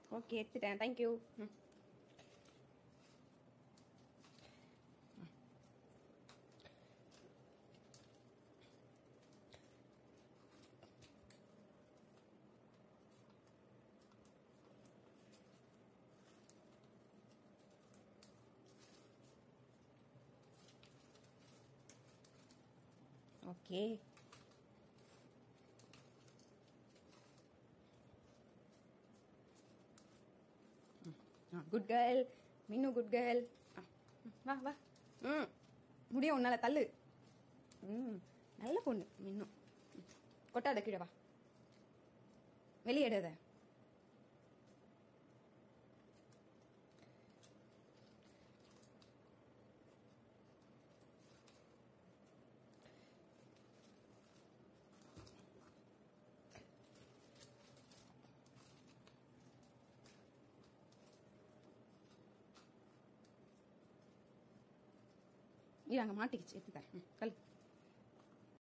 Okay எடுத்துட்டேன் thank you ம் okay good girl Minnu good girl வா வா ம் முடியும் உன்னால தள்ளு ம் நல்ல பொண்ணு மின்னும் ம். கொட்டாத கீழே வா வெளியேடாத இது அங்கே மாட்டிக்கிச்சு எடுத்து தரேன் ம், கல்